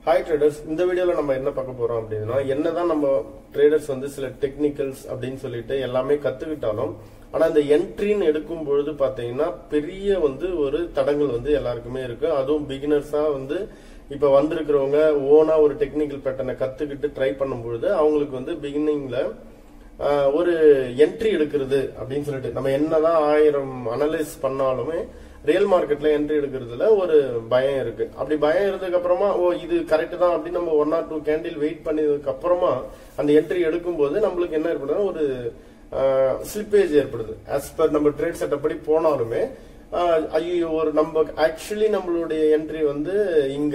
hi traders இந்த வீடியோல நம்ம என்ன பார்க்க போறோம் அப்படின்னா என்னதான் நம்ம ட்ரேடர்ஸ் வந்து சில டெக்னிக்கல்ஸ் அப்படின்னு சொல்லிட்டு எல்லாமே கத்துக்கிட்டாலும் ஆனா இந்த என்ட்ரின்னு எடுக்கும் பொழுது பாத்தீங்கன்னா பெரிய வந்து ஒரு தடங்கள் வந்து எல்லாருக்குமே இருக்கு அதுவும் பிகினர்ஸா வந்து இப்ப வந்திருக்கிறவங்க ஓனா ஒரு டெக்னிக்கல் பேட்டர்னை கத்துக்கிட்டு ட்ரை பண்ணும் பொழுது அவங்களுக்கு வந்து பிகினிங்ல ஒரு என்ட்ரி எடுக்கிறது அப்படின்னு சொல்லிட்டு நம்ம என்னதான் ஆயிரம் அனலைஸ் பண்ணாலுமே ரியல் மார்க்கெட்ல என்ட்ரி எடுக்கிறதுல ஒரு பயம் இருக்கு அப்படி பயம் இருந்ததுக்கு அப்புறமா ஓ இது கரெக்ட் தான் அப்படின்னு நம்ம one or two candle wait பண்ணதுக்கு அப்புறமா அந்த என்ட்ரி எடுக்கும்போது நம்மளுக்கு என்ன ஏற்படுதுன்னா ஒரு ஸ்லிப்பேஜ் ஏற்படுது ஆஸ் பர் நம்ம ட்ரேட் செட்டப் படி போனாலுமே ஐயோ ஒரு நம்ம ஆக்சுவலி நம்மளுடைய என்ட்ரி வந்து இங்க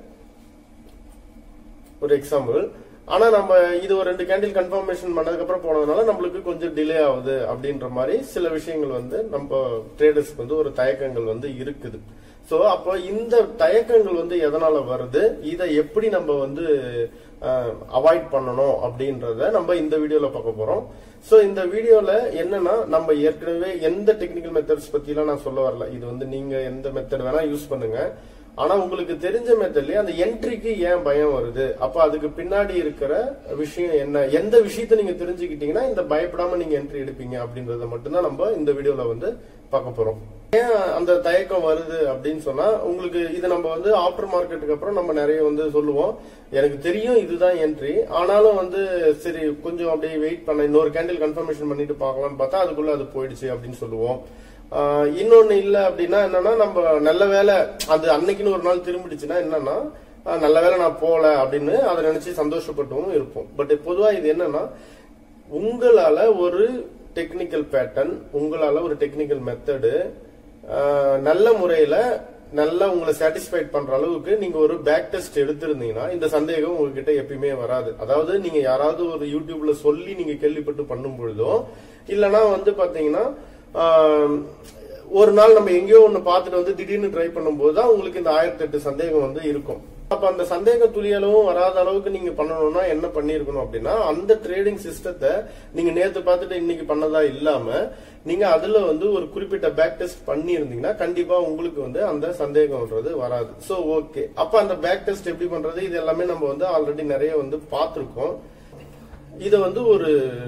ஒரு எக்ஸாம்பிள் ஆனா நம்ம இது ஒரு ரெண்டு கேண்டில் கன்ஃபர்மேஷன் பண்ணதுக்கு அப்புறம் போனதுனால நம்மளுக்கு கொஞ்சம் டிலே ஆகுது அப்படின்ற மாதிரி சில விஷயங்கள் வந்து நம்ம ட்ரேடர்ஸ்க்கு வந்து ஒரு தயக்கங்கள் வந்து இருக்குது சோ அப்போ இந்த தயக்கங்கள் வந்து எதனால வருது இதை எப்படி நம்ம வந்து அவாய்ட் பண்ணணும் அப்படின்றத நம்ம இந்த வீடியோல பார்க்க போறோம் சோ இந்த வீடியோல என்னன்னா நம்ம ஏற்கனவே எந்த டெக்னிக்கல் மெத்தட்ஸ் பத்தி எல்லாம் நான் சொல்ல வரல இது வந்து நீங்க எந்த மெத்தட் வேணா யூஸ் பண்ணுங்க ஆனா உங்களுக்கு தெரிஞ்ச மெத்தட்லயே அந்த என்ட்ரிக்கு ஏன் பயம் வருது அப்ப அதுக்கு பின்னாடி இருக்கிற விஷயம் என்ன எந்த விஷயத்த நீங்க தெரிஞ்சுக்கிட்டீங்கன்னா இந்த பயப்படாம நீங்க என்ட்ரி எடுப்பீங்க அப்படின்றத மட்டும்தான் நம்ம இந்த வீடியோல வந்து பார்க்க போறோம் ஏன் அந்த தயக்கம் வருது அப்படின்னு சொன்னா உங்களுக்கு இது நம்ம வந்து ஆஃப்டர் மார்க்கெட்டுக்கு அப்புறம் நம்ம நிறைய வந்து சொல்லுவோம் எனக்கு தெரியும் இதுதான் என்ட்ரி ஆனாலும் வந்து சரி கொஞ்சம் அப்படியே வெயிட் பண்ண இன்னொரு கேண்டில் கன்ஃபர்மேஷன் பண்ணிட்டு பார்க்கலாம்னு பார்த்தா அதுக்குள்ள அது போயிடுச்சு அப்படின்னு சொல்லுவோம் இன்னொன்னு இல்ல அப்படின்னா என்னன்னா நம்ம நல்ல வேலை அது அன்னைக்குன்னு ஒரு நாள் திரும்பிடுச்சுன்னா என்னன்னா நல்ல வேலை நான் போல அப்படின்னு அதை நினைச்சு சந்தோஷப்பட்டும் இருப்போம் பட் பொதுவா இது என்னன்னா உங்களால ஒரு டெக்னிக்கல் பேட்டர்ன் உங்களால ஒரு டெக்னிக்கல் மெத்தடு நல்ல முறையில நல்லா உங்களை சாட்டிஸ்ஃபைட் பண்ற அளவுக்கு நீங்க ஒரு பேக் டெஸ்ட் எடுத்திருந்தீங்கன்னா இந்த சந்தேகம் உங்ககிட்ட எப்பயுமே வராது அதாவது நீங்க யாராவது ஒரு யூடியூப்ல சொல்லி நீங்க கேள்விப்பட்டு பண்ணும் பொழுதோ இல்லைன்னா வந்து பாத்தீங்கன்னா ஒரு நாள் நம்ம எங்கேயோ ஒண்ணு பார்த்துட்டு வந்து திடீர்னு ட்ரை பண்ணும்போது தான் உங்களுக்கு இந்த ஆயிரத்தி எட்டு சந்தேகம் வந்து இருக்கும் அப்ப அந்த சந்தேக துளியளவும் வராத அளவுக்கு நீங்க பண்ணணும்னா என்ன பண்ணிருக்கணும் அப்படின்னா அந்த ட்ரேடிங் சிஸ்டத்தை நீங்க நேத்து பார்த்துட்டு இன்னைக்கு பண்ணதா இல்லாம நீங்க அதுல வந்து ஒரு குறிப்பிட்ட பேக் டெஸ்ட் பண்ணி இருந்தீங்கன்னா கண்டிப்பா உங்களுக்கு வந்து அந்த சந்தேகம்ன்றது வராது சோ ஓகே அப்ப அந்த பேக் டெஸ்ட் எப்படி பண்றது இது எல்லாமே நம்ம வந்து ஆல்ரெடி நிறைய வந்து பார்த்திருக்கோம் இத வந்து ஒரு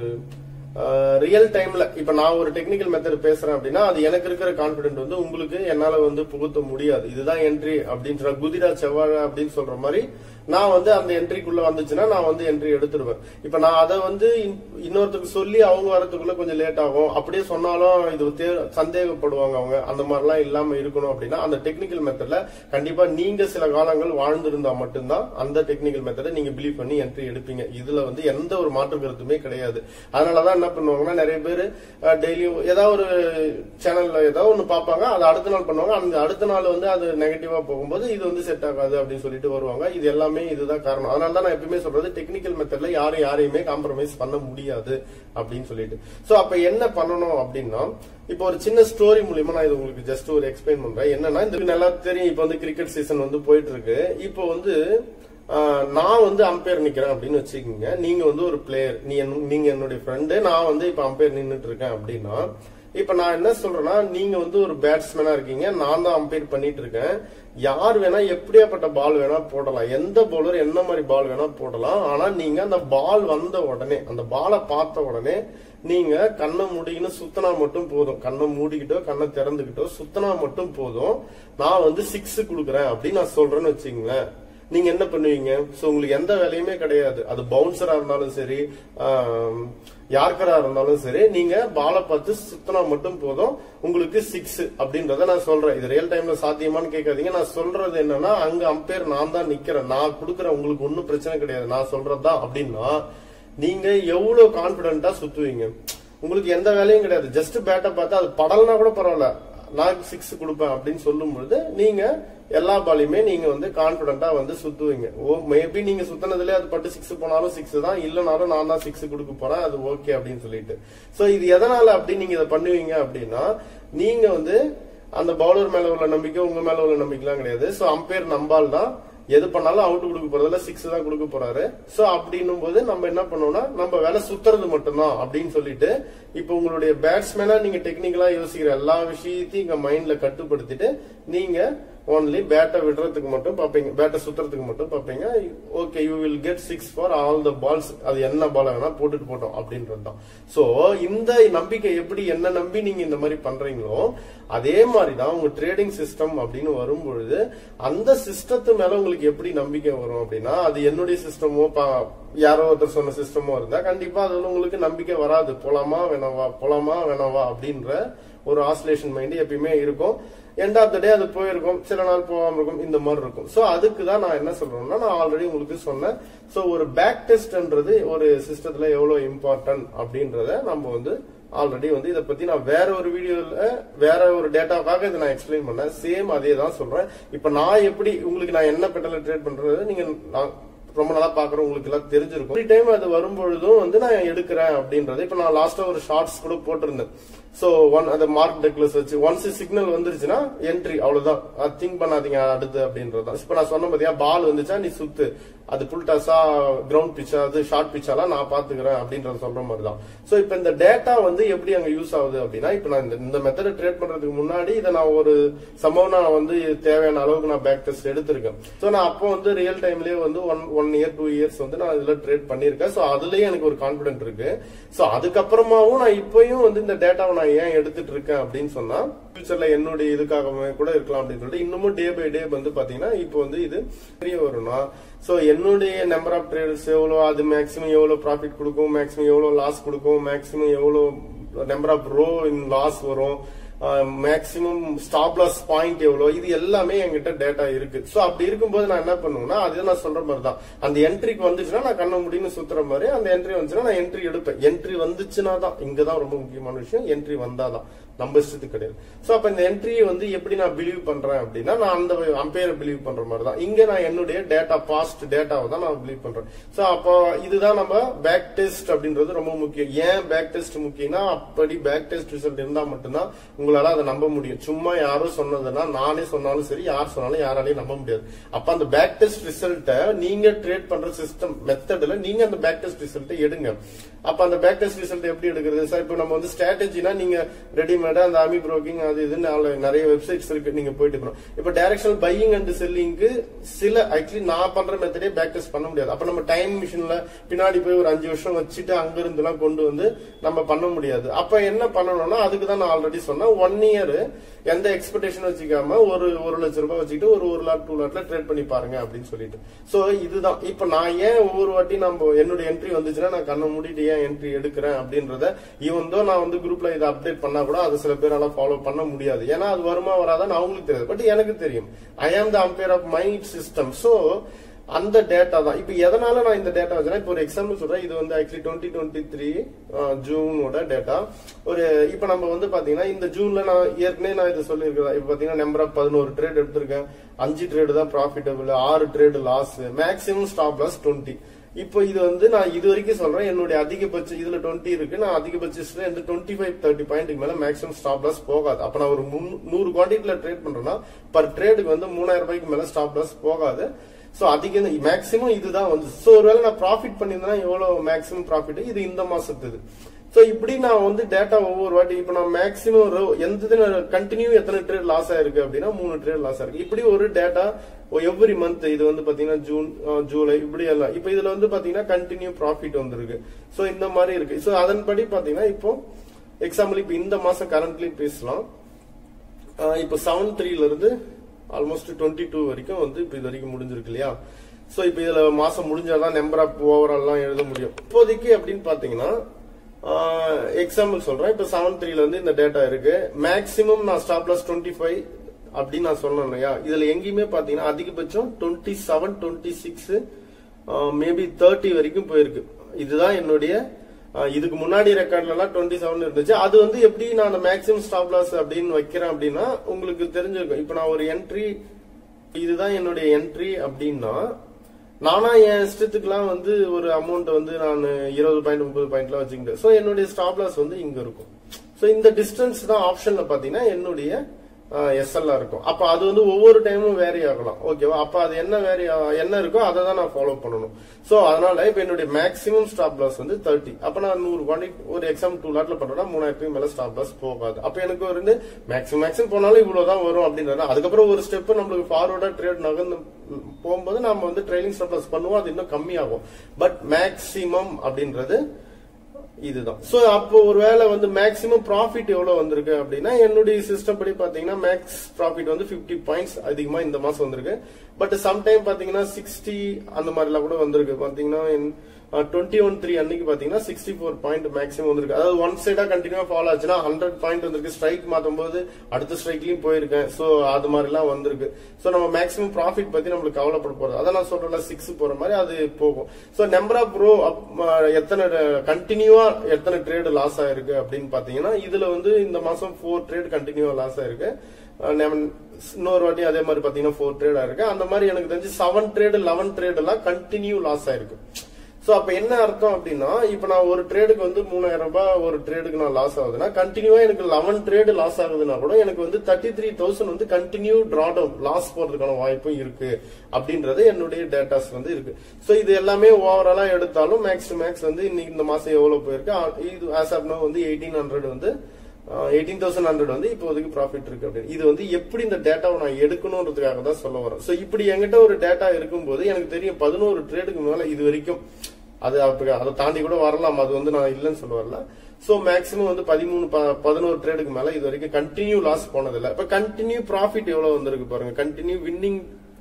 ரியல் டைம்ல இப்ப நான் ஒரு டெக்னிக்கல் மெத்தட் பேசுறேன் அப்படின்னா அது எனக்கு இருக்கிற கான்பிடென்ட் வந்து உங்களுக்கு என்னால வந்து புகுத்த முடியாது இதுதான் என்ட்ரி அப்படின்ற குதிரா செவ்வாழை அப்படின்னு சொல்ற மாதிரி நான் வந்து அந்த என்ட்ரிக்குள்ள வந்துச்சுன்னா நான் வந்து என்ட்ரி எடுத்துடுவேன் இப்ப நான் அதை வந்து இன்னொருத்தருக்கு சொல்லி அவங்க வரதுக்குள்ள கொஞ்சம் லேட் ஆகும் அப்படியே சொன்னாலும் இது சந்தேகப்படுவாங்க அவங்க அந்த மாதிரிலாம் இல்லாம இருக்கணும் அப்படின்னா அந்த டெக்னிக்கல் மெத்தட்ல கண்டிப்பா நீங்க சில காலங்கள் வாழ்ந்திருந்தா மட்டும்தான் அந்த டெக்னிக்கல் மெத்தடை நீங்க பிலீவ் பண்ணி என்ட்ரி எடுப்பீங்க இதுல வந்து எந்த ஒரு மாற்று கருத்துமே கிடையாது அதனாலதான் என்ன பண்ணுவாங்கன்னா நிறைய பேர் டெய்லியும் ஏதாவது ஒரு சேனல்ல ஏதாவது ஒன்று பார்ப்பாங்க அது அடுத்த நாள் பண்ணுவாங்க அந்த அடுத்த நாள் வந்து அது நெகட்டிவா போகும்போது இது வந்து செட் ஆகாது அப்படின்னு சொல்லிட்டு வருவாங்க இது எல்லாமே இதுதான் காரணம் அதனால தான் நான் எப்பயுமே சொல்றது டெக்னிக்கல் மெத்தட்ல யாரும் யாரையுமே காம்ப்ரமைஸ் பண்ண முடியாது அப்படின்னு சொல்லிட்டு சோ அப்ப என்ன பண்ணணும் அப்படின்னா இப்போ ஒரு சின்ன ஸ்டோரி மூலியமா நான் இது உங்களுக்கு ஜஸ்ட் ஒரு எக்ஸ்பிளைன் பண்றேன் என்னன்னா இந்த நல்லா தெரியும் இப்போ வந்து கிரிக்கெட் சீசன் வந்து போயிட்டு இருக்கு இப்போ வந்து நான் வந்து அம்பையர் நிக்கிறேன் அப்படின்னு வச்சுக்கோங்க நீங்க வந்து ஒரு பிளேயர் நீ நீங்க என்னுடைய ஃப்ரெண்டு நான் வந்து இப்ப அம்பையர் நின்றுட்டு இருக்கேன் அப்படின்னா இப்ப நான் என்ன சொல்றேன்னா நீங்க வந்து ஒரு பேட்ஸ்மேனா இருக்கீங்க நான் தான் அம்பையர் பண்ணிட்டு இருக்கேன் யார் வேணா எப்படியாப்பட்ட பால் வேணா போடலாம் எந்த பவுலர் என்ன மாதிரி பால் வேணா போடலாம் ஆனா நீங்க அந்த பால் வந்த உடனே அந்த பாலை பார்த்த உடனே நீங்க கண்ணை மூடிக்கின்னு சுத்தனா மட்டும் போதும் கண்ணை மூடிக்கிட்டோ கண்ணை திறந்துக்கிட்டோ சுத்தனா மட்டும் போதும் நான் வந்து சிக்ஸ் கொடுக்குறேன் அப்படின்னு நான் சொல்றேன்னு வச்சுங்களேன் நீங்க என்ன பண்ணுவீங்க சோ உங்களுக்கு எந்த வேலையுமே கிடையாது அது பவுன்சரா இருந்தாலும் சரி யார்கரா இருந்தாலும் சரி நீங்க பாலை பார்த்து சுத்தனா மட்டும் போதும் உங்களுக்கு சிக்ஸ் அப்படின்றத நான் சொல்றேன் இது ரியல் டைம்ல சாத்தியமானு கேட்காதீங்க நான் சொல்றது என்னன்னா அங்க அம்பேர் நான் தான் நிக்கிறேன் நான் கொடுக்குறேன் உங்களுக்கு ஒன்னும் பிரச்சனை கிடையாது நான் சொல்றதுதான் அப்படின்னா நீங்க எவ்வளவு கான்பிடண்டா சுத்துவீங்க உங்களுக்கு எந்த வேலையும் கிடையாது ஜஸ்ட் பேட்டை பார்த்தா அது படல்னா கூட பரவாயில்ல நான் சிக்ஸ் கொடுப்பேன் அப்படின்னு சொல்லும் பொழுது நீங்க எல்லா பாலையுமே நீங்க வந்து கான்பிடண்டா வந்து சுத்துவீங்க ஓ மேபி நீங்க சுத்தினதுல அது பட்டு சிக்ஸ் போனாலும் சிக்ஸ் தான் இல்லனாலும் நான் தான் சிக்ஸ் கொடுக்க போறேன் அது ஓகே அப்படின்னு சொல்லிட்டு சோ இது எதனால அப்படி நீங்க இதை பண்ணுவீங்க அப்படின்னா நீங்க வந்து அந்த பவுலர் மேல உள்ள நம்பிக்கை உங்க மேல உள்ள நம்பிக்கைலாம் கிடையாது சோ அம்பையர் நம்பால் தான் எது பண்ணாலும் அவுட் கொடுக்க போறதுல சிக்ஸ் தான் கொடுக்க போறாரு சோ அப்படின்னும் போது நம்ம என்ன பண்ணோம்னா நம்ம வேலை சுத்துறது மட்டும்தான் அப்படின்னு சொல்லிட்டு இப்ப உங்களுடைய பேட்ஸ்மேனா நீங்க டெக்னிக்கலா யோசிக்கிற எல்லா விஷயத்தையும் இங்க மைண்ட்ல கட்டுப்படுத்திட்டு நீங்க ஒன்லி பேட்டை விடுறதுக்கு மட்டும் பார்ப்பீங்க பேட்டை சுத்துறதுக்கு மட்டும் பார்ப்பீங்க okay you will get six for all the balls அது என்ன பால் வேணா போட்டுட்டு போட்டோம் அப்படின்றது தான் சோ இந்த நம்பிக்கை எப்படி என்ன நம்பி நீங்க இந்த மாதிரி பண்றீங்களோ அதே மாதிரி தான் உங்க ட்ரேடிங் சிஸ்டம் அப்படின்னு வரும்பொழுது அந்த சிஸ்டத்து மேல உங்களுக்கு எப்படி நம்பிக்கை வரும் அப்படின்னா அது என்னுடைய சிஸ்டமோ யாரோ ஒருத்தர் சொன்ன சிஸ்டமோ இருந்தா கண்டிப்பா அதுல உங்களுக்கு நம்பிக்கை வராது போலாமா வேணாவா போலாமா வேணாவா அப்படின்ற ஒரு ஆசிலேஷன் மைண்ட் எப்பயுமே இருக்கும் எண்ட் ஆஃப் த டே அது போயிருக்கும் சில நாள் போகாம இருக்கும் இந்த மாதிரி இருக்கும் சோ அதுக்கு தான் நான் என்ன சொல்றேன்னா நான் ஆல்ரெடி உங்களுக்கு சொன்னேன் சோ ஒரு பேக் டெஸ்ட்ன்றது ஒரு சிஸ்டத்துல எவ்வளவு இம்பார்ட்டன்ட் அப்படின்றத நம்ம வந்து ஆல்ரெடி வந்து இதை பத்தி நான் வேற ஒரு வீடியோல வேற ஒரு டேட்டாவுக்காக இதை நான் எக்ஸ்பிளைன் பண்ணேன் சேம் அதே தான் சொல்றேன் இப்ப நான் எப்படி உங்களுக்கு நான் என்ன பெட்டல ட்ரேட் பண்றது நீங்க நான் ரொம்ப நாளா பாக்குறோம் உங்களுக்கு எல்லாம் தெரிஞ்சிருக்கும் ஒரு டைம் அது வரும்பொழுதும் வந்து நான் எடுக்கிறேன் அப்படின்றது இப்ப நான் லாஸ்டா ஒரு ஷார்ட்ஸ் கூட போட்டிருந்தேன் சோ ஒன் அந்த மார்க் டெக்லஸ் வச்சு ஒன்ஸ் சிக்னல் வந்துருச்சுன்னா என்ட்ரி அவ்வளவுதான் திங்க் பண்ணாதீங்க அடுத்து அப்படின்றது இப்ப நான் சொன்ன பாத்தியா பால் வந்துச்சா நீ சுத்து அது புல் டாஸா கிரவுண்ட் பிச்சா அது ஷார்ட் பிச்சாலாம் நான் பாத்துக்கிறேன் அப்படின்றத சொல்ற மாதிரி தான் சோ இப்ப இந்த டேட்டா வந்து எப்படி அங்க யூஸ் ஆகுது அப்படின்னா இப்ப நான் இந்த- இந்த மெத்தட ட்ரேட் பண்றதுக்கு முன்னாடி இதை நான் ஒரு சம்பவம் நான் வந்து தேவையான அளவுக்கு நான் பேக் டெஸ்ட் எடுத்திருக்கேன் சோ நான் அப்போ வந்து ரியல் டைம்லயே வந்து one one year two years வந்து நான் இதுல ட்ரேட் பண்ணிருக்கேன் சோ அதுலயே எனக்கு ஒரு கான்பிடன்ட் இருக்கு சோ அதுக்கப்புறமாவும் நான் இப்பயும் வந்து இந்த டேட்டாவை நான் ஏன் எடுத்துட்டு இருக்கேன் அப்படின்னு சொன்னா ஃபியூச்சர்ல என்னுடைய இதுக்காகவே கூட இருக்கலாம் அப்படின்னு சொல்லிட்டு இன்னமும் டே பை டே வந்து பாத்தீங்கன்னா இப்போ வந்து இது தெரிய வரும்னா சோ என்னுடைய நம்பர் ஆஃப் ட்ரேடர்ஸ் எவ்வளவு அது மேக்ஸிமம் எவ்வளவு ப்ராஃபிட் கொடுக்கும் மேக்ஸிமம் எவ்வளவு லாஸ் கொடுக்கும் மேக்ஸிமம் எவ்வளவு number of row in loss வரும் மேக்ஸிமம் ஸ்டாப் லாஸ் பாயிண்ட் எவ்வளவு இது எல்லாமே என்கிட்ட டேட்டா இருக்கு சோ அப்படி இருக்கும்போது நான் என்ன பண்ணுவேன்னா அது நான் சொல்ற மாதிரி தான் அந்த என்ட்ரிக்கு வந்துச்சுன்னா நான் கண்ண முடின்னு சுத்துற மாதிரி அந்த என்ட்ரி வந்துச்சுன்னா நான் என்ட்ரி எடுப்பேன் என்ட்ரி வந்துச்சுன்னா தான் இங்கதான் ரொம்ப முக்கியமான விஷயம் என்ட்ரி வந்தாதான் நம்ம இஷ்டத்துக்கு கிடையாது சோ அப்ப இந்த என்ட்ரியை வந்து எப்படி நான் பிலீவ் பண்றேன் அப்படின்னா நான் அந்த அம்பையரை பிலீவ் பண்ற மாதிரி தான் இங்க நான் என்னுடைய டேட்டா பாஸ்ட் டேட்டாவை தான் நான் பிலீவ் பண்றேன் சோ அப்போ இதுதான் நம்ம பேக் டெஸ்ட் அப்படின்றது ரொம்ப முக்கியம் ஏன் பேக் டெஸ்ட் முக்கியம்னா அப்படி பேக் டெஸ்ட் ரிசல்ட் இருந்தா மட்டும்தான் உங்களால அதை நம்ப முடியும் சும்மா யாரோ சொன்னதுன்னா நானே சொன்னாலும் சரி யார் சொன்னாலும் யாராலையும் நம்ப முடியாது அப்ப அந்த பேக் டெஸ்ட் ரிசல்ட்டை நீங்க ட்ரேட் பண்ற சிஸ்டம் மெத்தட்ல நீங்க அந்த பேக் டெஸ்ட் ரிசல்ட்டை எடுங்க அப்ப அந்த பேக் டெஸ்ட் ரிசல்ட் எப்படி எடுக்கிறது சார் இப்போ நம்ம வந்து ஸ்ட்ராட்டஜினா நீங்க ரெடிமேடா அந்த ஆமி ப்ரோக்கிங் அது இதுன்னு நாலு- நிறைய வெப்சைட்ஸ் இருக்கு நீங்க போயிட்டு இருக்கணும் இப்ப டைரக்ஷனல் பையிங் அண்ட் செல்லிங்க்கு சில ஆக்சுவலி நான் பண்ற மெத்தடே பேக் டெஸ்ட் பண்ண முடியாது அப்ப நம்ம டைம் மிஷின்ல பின்னாடி போய் ஒரு அஞ்சு வருஷம் வச்சுட்டு அங்க இருந்து எல்லாம் கொண்டு வந்து நம்ம பண்ண முடியாது அப்ப என்ன பண்ணணும்னா அதுக்கு தான் நான் ஆல்ரெடி சொன்னேன் ஒன் இயர் எந்த எக்ஸ்பெக்டேஷன் வச்சுக்காம ஒரு ஒரு லட்சம் ரூபாய் வச்சுக்கிட்டு ஒரு ஒரு லாட் டூ லாட்ல ட்ரேட் பண்ணி பாருங்க அப்படின்னு சொல்லிட்டு சோ இதுதான் இப்ப நான் ஏன் ஒவ்வொரு வாட்டி நம்ம என்னோட என்ட்ரி வந்துச்சுன்னா நான் கண்ணை மூடிட்டு ஏன் என்ட்ரி எடுக்கிறேன் அப்படின்றத ஈவன் தோ நான் வந்து குரூப்ல இதை அப்டேட் பண்ணா கூட அது சில பேரால ஃபாலோ பண்ண முடியாது ஏன்னா அது வருமா வராதான்னு அவங்களுக்கு தெரியாது பட் எனக்கு தெரியும் I am the umpire of my system so அந்த டேட்டா தான் இப்ப எதனால நான் இந்த டேட்டா வச்சேன்னா இப்போ ஒரு எக்ஸாம்பிள் சொல்றேன் இது வந்து ஆக்சுவலி டுவெண்ட்டி டுவெண்ட்டி த்ரீ ஜூனோட டேட்டா ஒரு இப்ப நம்ம வந்து பாத்தீங்கன்னா இந்த ஜூன்ல நான் ஏற்கனவே நான் இது சொல்லியிருக்கிறேன் இப்ப பாத்தீங்கன்னா நம்பர் ஆஃப் பதினோரு ட்ரேட் எடுத்திருக்கேன் அஞ்சு ட்ரேடு தான் ப்ராஃபிட்டபிள் ஆறு trade loss maximum stop loss twenty இப்போ இது வந்து நான் இது வரைக்கும் சொல்றேன் என்னுடைய அதிகபட்ச இதுல டுவெண்ட்டி இருக்கு நான் அதிகபட்சத்துல இந்த டுவெண்ட்டி ஃபைவ் தேர்ட்டி பாயிண்ட்டுக்கு மேல மேக்ஸிமம் ஸ்டாப் லாஸ் போகாது அப்ப நான் ஒரு முன்- நூறு குவான்டிட்டில ட்ரேட் பண்றேன்னா பர் ட்ரேடுக்கு வந்து மூணாயிரம் ரூபாய்க்கு மேல ஸ்டாப் லாஸ் போகாது சோ அதிக மேக்ஸிமம் இதுதான் வந்து சோ ஒருவேளை நான் ப்ராஃபிட் பண்ணியிருந்தேன்னா எவ்வளவு மேக்ஸிமம் ப்ராஃபிட் இது இந்த மாசத்துது சோ இப்படி நான் வந்து டேட்டா ஒவ்வொரு வாட்டி இப்ப நான் மேக்ஸிமம் எந்த கண்டினியூ எத்தனை ட்ரேட் லாஸ் ஆயிருக்கு அப்படின்னா மூணு ட்ரேட் லாஸ் ஆயிருக்கு இப்படி ஒரு டேட்டா எவ்ரி மந்த் இது வந்து பாத்தீங்கன்னா ஜூன் அஹ், ஜூலை இப்படி எல்லாம் இப்ப இதுல வந்து பாத்தீங்கன்னா கண்டினியூ ப்ராஃபிட் வந்திருக்கு சோ இந்த மாதிரி இருக்கு சோ அதன்படி பாத்தீங்கன்னா இப்போ எக்ஸாம்பிள் இப்ப இந்த மாசம் கரண்ட்லி பேசலாம் ஆஹ் இப்போ செவன் த்ரீல இருந்து ஆல்மோஸ்ட் டுவெண்ட்டி டூ வரைக்கும் வந்து இப்போ இது வரைக்கும் முடிஞ்சிருக்கு இல்லையா சோ இப்போ இதுல மாசம் முடிஞ்சாதான் நம்பர் ஆஃப் ஓவரால்லாம் எழுத முடியும் இப்போதைக்கு அப்படின்னு பாத்தீங்கன்னா எக்ஸாம்பிள் சொல்றேன் இப்போ செவன் த்ரீல இருந்து இந்த டேட்டா இருக்கு மேக்ஸிமம் நான் ஸ்டாப் லாஸ் டுவெண்ட்டி ஃபைவ் அப்படின்னு நான் சொன்னேன் இல்லையா இதுல எங்கேயுமே பாத்தீங்கன்னா அதிகபட்சம் twenty seven twenty six maybe thirty வரைக்கும் போயிருக்கு இதுதான் என்னுடைய ஆஹ் இதுக்கு முன்னாடி ரெக்கார்ட்ல எல்லாம் டுவெண்ட்டி செவன் இருந்துச்சு அது வந்து எப்படி நான் அந்த மேக்ஸிமம் ஸ்டாப் லாஸ் அப்படின்னு வைக்கிறேன் அப்படின்னா உங்களுக்கு தெரிஞ்சிருக்கும் இப்போ நான் ஒரு என்ட்ரி இதுதான் என்னுடைய என்ட்ரி அப்படின்னா நானா என் இஷ்டத்துக்குலாம் வந்து ஒரு அமௌண்ட் வந்து நான் இருபது பாயிண்ட் முப்பது பாயிண்ட்லாம் வச்சுக்கிட்டேன் ஸோ என்னுடைய ஸ்டாப் லாஸ் வந்து இங்க இருக்கும் ஸோ இந்த டிஸ்டன்ஸ் தான் ஆப்ஷன்ல பாத்தீங்கன்னா என்னுடைய எஸ்எல்ஆ இருக்கும் அப்ப அது வந்து ஒவ்வொரு டைமும் வேரி ஆகலாம் ஓகேவா அப்ப அது என்ன வேரி என்ன இருக்கோ அதை தான் நான் ஃபாலோ பண்ணணும் சோ அதனால இப்ப என்னுடைய மேக்ஸிமம் ஸ்டாப் லாஸ் வந்து தேர்ட்டி அப்ப நான் நூறு குவான்டிட்டி ஒரு எக்ஸாம் டூ லாட்ல பண்றேன்னா மூணாயிரத்துக்கு மேல ஸ்டாப் லாஸ் போகாது அப்ப எனக்கு வந்து மேக்ஸிமம் மேக்ஸிமம் போனாலும் இவ்வளவுதான் வரும் அப்படின்றது அதுக்கப்புறம் ஒரு ஸ்டெப் நம்மளுக்கு ஃபார்வர்டா ட்ரேட் நகர்ந்து போகும்போது நம்ம வந்து ட்ரைலிங் ஸ்டாப் லாஸ் பண்ணுவோம் அது இன்னும் கம்மியாகும் பட் மேக்ஸிமம் அப்படின்றது இதுதான் சோ அப்போ ஒருவேளை வந்து மேக்ஸிமம் ப்ராஃபிட் எவ்வளவு வந்திருக்கு அப்படின்னா என்னுடைய சிஸ்டம் படி பாத்தீங்கன்னா மேக்ஸ் ப்ராஃபிட் வந்து 50 பாயிண்ட்ஸ் அதிகமா இந்த மாசம் வந்திருக்கு பட் சம்டைம் பாத்தீங்கன்னா சிக்ஸ்டி அந்த மாதிரி எல்லாம் கூட வந்திருக்கு பாத்தீங்கன்னா டுவெண்ட்டி ஒன் த்ரீ அன்னைக்கு பாத்தீங்கன்னா சிக்ஸ்டி ஃபோர் பாயிண்ட் மேக்ஸிமம் வந்திருக்கு அதாவது ஒன் சைடா கண்டினியூவா ஃபாலோ ஆச்சுன்னா ஹண்ட்ரட் பாயிண்ட் வந்திருக்கு ஸ்ட்ரைக் மாத்தும் போது அடுத்த ஸ்ட்ரைக்லயும் போயிருக்கேன் சோ அது மாதிரி எல்லாம் வந்திருக்கு சோ நம்ம மேக்ஸிமம் ப்ராஃபிட் பத்தி நம்மளுக்கு கவலைப்பட போறது அதான் நான் சொல்றேன்ல சிக்ஸ் போற மாதிரி அது போகும் சோ நம்பர் ஆஃப் ப்ரோ எத்தனை கண்டினியூவா எத்தனை ட்ரேடு லாஸ் ஆயிருக்கு அப்படின்னு பாத்தீங்கன்னா இதுல வந்து இந்த மாசம் ஃபோர் ட்ரேட் கண்டினியூவா லாஸ் ஆயிருக்கு அஹ் நம்ம இன்னொரு வாட்டி அதே மாதிரி பாத்தீங்கன்னா ஃபோர் ட்ரேட் ஆயிருக்கு அந்த மாதிரி எனக்கு தெரிஞ்சு செவன் ட்ரேடு லெவன் ட்ரேட் எல்லாம் கண்டினியூ லாஸ் ஆயிருக்கு சோ அப்ப என்ன அர்த்தம் அப்படின்னா இப்ப நான் ஒரு ட்ரேடுக்கு வந்து மூணாயிரம் ரூபாய் ஒரு ட்ரேடுக்கு நான் லாஸ் ஆகுதுன்னா கண்டினியூவா எனக்கு லெவன் ட்ரேடு லாஸ் ஆகுதுன்னா கூட எனக்கு வந்து தேர்ட்டி த்ரீ தௌசண்ட் வந்து கண்டினியூ டிரா டவுன் லாஸ் போறதுக்கான வாய்ப்பும் இருக்கு அப்படின்றது என்னுடைய டேட்டாஸ் வந்து இருக்கு சோ இது எல்லாமே ஓவராலா எடுத்தாலும் மேக்ஸ் டு மேக்ஸ் வந்து இன்னைக்கு இந்த மாசம் எவ்வளவு போயிருக்கு ஆ, இது ஆஸ் ஆஃப் நோ வந்து எயிட்டீன் ஹண்ட்ரட் வந்து எயிட்டீன் தௌசண்ட் ஹண்ட்ரட் வந்து இப்போதைக்கு ப்ராஃபிட் இருக்கு அப்படின்னு இது வந்து எப்படி இந்த டேட்டாவை நான் எடுக்கணுன்றதுக்காக தான் சொல்ல வரேன் சோ இப்படி என்கிட்ட ஒரு டேட்டா இருக்கும்போது எனக்கு தெரியும் பதினோரு ட்ரேடுக்கு மேல இது வரைக்கும் அது அப்ப அதை தாண்டி கூட வரலாம் அது வந்து நான் இல்லைன்னு சொல்ல வரல சோ மேக்ஸிமம் வந்து பதிமூணு ப- பதினோரு ட்ரேடுக்கு மேல இது வரைக்கும் கண்டினியூ லாஸ் போனதில்ல இப்ப கண்டினியூ ப்ராஃபிட் எவ்வளவு வந்திருக்கு பாருங்க கண்டினியூ வின்னிங்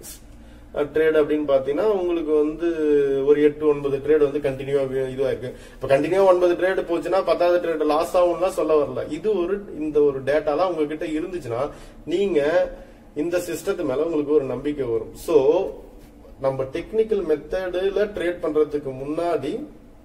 ட்ரேட் அப்படின்னு பாத்தீங்கன்னா உங்களுக்கு வந்து ஒரு எட்டு ஒன்பது ட்ரேட் வந்து கண்டினியூவா இதுவா இருக்கு இப்ப கண்டினியூவா ஒன்பது ட்ரேட் போச்சுன்னா பத்தாவது ட்ரேட் லாஸ் ஆகும்லாம் சொல்ல வரல இது ஒரு இந்த ஒரு டேட்டாலாம் உங்ககிட்ட இருந்துச்சுன்னா நீங்க இந்த சிஸ்டத்து மேல உங்களுக்கு ஒரு நம்பிக்கை வரும் சோ நம்ம டெக்னிக்கல் மெத்தடுல ட்ரேட் பண்றதுக்கு முன்னாடி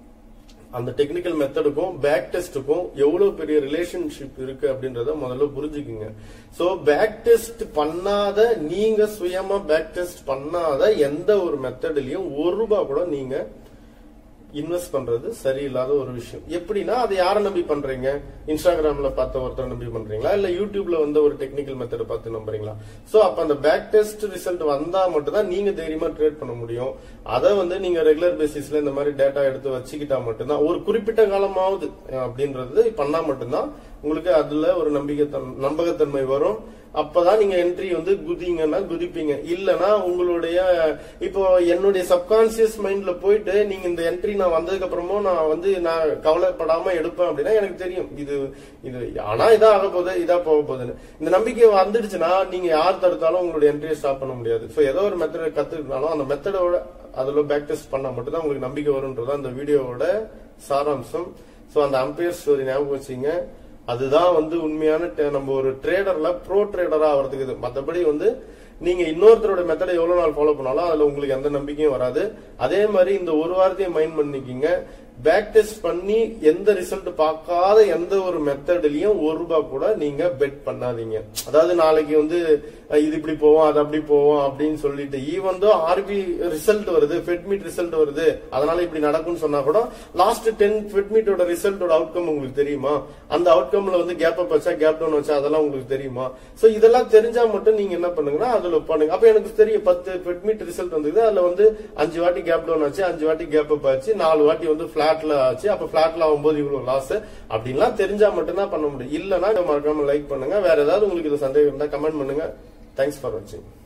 அந்த டெக்னிக்கல் மெத்தடுக்கும் பேக் டெஸ்ட்டுக்கும் எவ்வளவு பெரிய ரிலேஷன்ஷிப் இருக்கு அப்படின்றத முதல்ல புரிஞ்சுக்குங்க சோ பேக் டெஸ்ட் பண்ணாத நீங்க சுயமா பேக் டெஸ்ட் பண்ணாத எந்த ஒரு மெத்தட்லயும் ஒரு ரூபாய் கூட நீங்க இன்வெஸ்ட் பண்றது சரியில்லாத ஒரு விஷயம் எப்படின்னா அதை யாரை நம்பி பண்றீங்க இன்ஸ்டாகிராம்ல பார்த்த ஒருத்தர் நம்பி பண்றீங்களா இல்ல யூடியூப்ல வந்த ஒரு டெக்னிக்கல் மெத்தட் பார்த்து நம்புறீங்களா சோ அப்ப அந்த பேக் டெஸ்ட் ரிசல்ட் வந்தா மட்டும் தான் நீங்க தைரியமா ட்ரேட் பண்ண முடியும் அதை வந்து நீங்க ரெகுலர் பேசிஸ்ல இந்த மாதிரி டேட்டா எடுத்து வச்சுக்கிட்டா மட்டும்தான் ஒரு குறிப்பிட்ட காலமாவது அஹ், அப்படின்றது பண்ணா மட்டும்தான் உங்களுக்கு அதுல ஒரு நம்பிக்கை நம்பகத்தன்மை வரும் அப்பதான் நீங்க என்ட்ரி வந்து குதிங்கன்னா குதிப்பீங்க இல்லனா உங்களுடைய இப்போ என்னுடைய சப்கான்சியஸ் மைண்ட்ல போயிட்டு நீங்க இந்த என்ட்ரி நான் வந்ததுக்கு அப்புறமும் நான் வந்து நான் கவலைப்படாம எடுப்பேன் அப்படின்னா எனக்கு தெரியும் இது இது ஆனா இதா ஆக போகுது இதா போக போகுதுன்னு இந்த நம்பிக்கை வந்துடுச்சுன்னா நீங்க யார் தடுத்தாலும் உங்களுடைய என்ட்ரியை ஸ்டாப் பண்ண முடியாது சோ ஏதோ ஒரு மெத்தட் கத்துக்கிட்டாலும் அந்த மெத்தடோட அதுல பேக் டெஸ்ட் பண்ணா மட்டும் தான் உங்களுக்கு நம்பிக்கை வரும்ன்றது அந்த வீடியோவோட சாராம்சம் சோ அந்த அம்பையர் ஸ்டோரி ஞாபகம் வச்சுங்க அதுதான் வந்து உண்மையான ட- நம்ம ஒரு ட்ரேடர்ல ப்ரோ ட்ரேடரா ஆகிறதுக்கு இது மத்தபடி வந்து நீங்க இன்னொருத்தரோட மெத்தடை எவ்வளவு நாள் ஃபாலோ பண்ணாலும் அதுல உங்களுக்கு எந்த நம்பிக்கையும் வராது அதே மாதிரி இந்த ஒரு வாரத்தையும் மைண்ட் பண்ணிக்கிங்க பேக் டெஸ்ட் பண்ணி எந்த ரிசல்ட் பார்க்காத எந்த ஒரு மெத்தட்லயும் ஒரு ரூபாய் கூட நீங்க பெட் பண்ணாதீங்க அதாவது நாளைக்கு வந்து அஹ், இது இப்படி போவோம் அது அப்படி போவோம் அப்படின்னு சொல்லிட்டு ஈவன் தோ ஆர்பி ரிசல்ட் வருது ஃபெட்மீட் ரிசல்ட் வருது அதனால இப்படி நடக்கும்னு சொன்னா கூட லாஸ்ட் டென் ஃபெட்மீட்டோட ரிசல்ட்டோட அவுட்கம் உங்களுக்கு தெரியுமா அந்த அவுட்கம்ல வந்து கேப் அப் வச்சா கேப் டவுன் வச்சா அதெல்லாம் உங்களுக்கு தெரியுமா சோ இதெல்லாம் தெரிஞ்சா மட்டும் நீங்க என்ன பண்ணுங்கன்னா அதுல பண்ணுங்க அப்ப எனக்கு தெரியும் பத்து ஃபெட்மீட் ரிசல்ட் வந்தது அதுல வந்து அஞ்சு வாட்டி கேப் டவுன் ஆச்சு அஞ்சு வாட்டி கேப் அப் ஆச்சு நாலு வாட்டி வந்து பிளாட்ல ஆச்சு அப்ப பிளாட்ல ஆகும்போது இவ்வளவு லாஸ் அப்படின்லாம் தெரிஞ்சா மட்டும்தான் பண்ண முடியும் இல்லனா மறக்காம லைக் பண்ணுங்க வேற ஏதாவது உங்களுக்கு இது சந்தேகம் இருந்தா கமெண்ட் பண்ணுங்க தேங்க்ஸ் ஃபார் வாட்சிங்